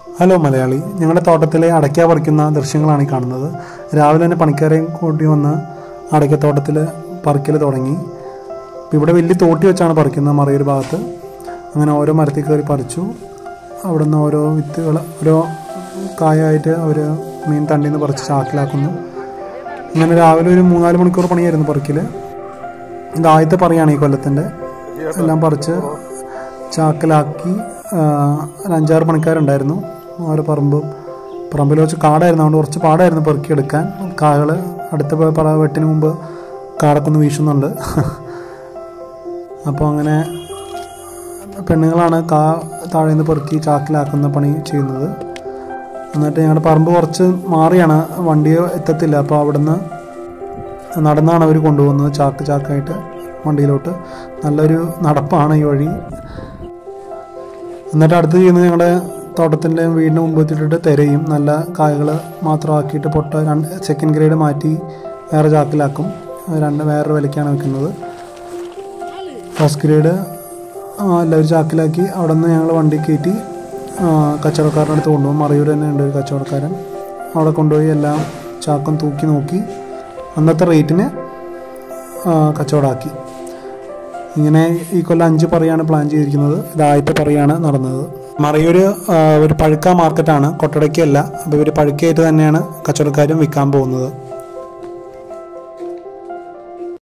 hello Malayali ഞങ്ങളുടെ തോട്ടത്തിലെ അടയ്ക്ക പറിക്കുന്ന ദൃശ്യങ്ങളാണ് ഈ കാണുന്നത് രാവിലെ തന്നെ പണിക്കാരെയും കൂട്ടി വന്ന് അടയ്ക്കത്തോട്ടത്തിൽ പറിക്കൽ തുടങ്ങി ഇപ്പം ഇവിടെ വലിയ തോട്ടി വെച്ചാണ് പറിക്കുന്നത് മറയൊരു ഭാഗത്ത് അങ്ങനെ ഓരോ മരത്തിൽ കയറി പറിച്ചു അവിടെ നിന്ന് ഓരോ വിത്തുകൾ ഓരോ കായായിട്ട് അവർ മീൻ തണ്ടിൽ നിന്ന് പറിച്ച് ചാക്കിലാക്കുന്നു അങ്ങനെ രാവിലെ ഒരു മൂന്നാല് മണിക്കൂർ പണിയായിരുന്നു പറിക്കൽ ഇത് ആദ്യത്തെ പറിയാണ് ഈ കൊല്ലത്തിൻ്റെ എല്ലാം പറിച്ച് ചാക്കിലാക്കി ആ, ഒരു അഞ്ചാറ് പണിക്കാരുണ്ടായിരുന്നു ഓരോ പറമ്പും പറമ്പിൽ വെച്ച് കാടായിരുന്നു അതുകൊണ്ട് കുറച്ച് പാടായിരുന്നു പെറുക്കിയെടുക്കാൻ കായകൾ അടുത്ത പ- പറ വെട്ടിന് മുമ്പ് കാടൊക്കെ ഒന്ന് വീശുന്നുണ്ട് അപ്പോൾ അങ്ങനെ പെണ്ണുങ്ങളാണ് കാ താഴെ നിന്ന് പെറുക്കി ചാക്കിലാക്കുന്ന പണി ചെയ്യുന്നത് എന്നിട്ട് ഞങ്ങളുടെ പറമ്പ് കുറച്ച് മാറിയാണ് വണ്ടി എത്തത്തില്ല അപ്പോൾ അവിടുന്ന് നടന്നാണ് അവർ കൊണ്ടുപോകുന്നത് ചാക്ക് ചാക്കായിട്ട് വണ്ടിയിലോട്ട് നല്ലൊരു നടപ്പാണ് ഈ വഴി എന്നിട്ട് അടുത്ത് ചെയ്യുന്നത് ഞങ്ങളുടെ തോട്ടത്തിൻ്റെ വീടിന് മുമ്പ് എത്തിയിട്ടിട്ട് തിരയും നല്ല കായകൾ മാത്രമാക്കിയിട്ട് പൊട്ട രണ്ട് സെക്കൻഡ് ഗ്രേഡ് മാറ്റി വേറെ ചാക്കിലാക്കും അത് രണ്ട് വേറൊരു വിലയ്ക്കാണ് വെക്കുന്നത് ഫസ്റ്റ് ഗ്രേഡ് എല്ലാവരും ചാക്കിലാക്കി അവിടെ നിന്ന് ഞങ്ങൾ വണ്ടി കയറ്റി ആ, കച്ചവടക്കാരൻ്റെ അടുത്ത് കൊണ്ടുപോകും മറയൂർ തന്നെ ഉണ്ട് ഒരു കച്ചവടക്കാരൻ അവിടെ കൊണ്ടുപോയി എല്ലാം ചാക്കം തൂക്കി നോക്കി അന്നത്തെ റേറ്റിന് ആ, കച്ചവടമാക്കി ഇങ്ങനെ ഈ കൊല്ലം അഞ്ച് പറയാണ് പ്ലാൻ ചെയ്തിരിക്കുന്നത് ഇത് ആദ്യത്തെ പറയാണ് നടന്നത് മറയൂര് ആ, ഒരു പഴുക്ക മാർക്കറ്റാണ് കൊട്ടടയ്ക്കല്ല അപ്പോൾ ഇവർ പഴുക്കയായിട്ട് തന്നെയാണ് കച്ചവടക്കാരും വിൽക്കാൻ പോകുന്നത്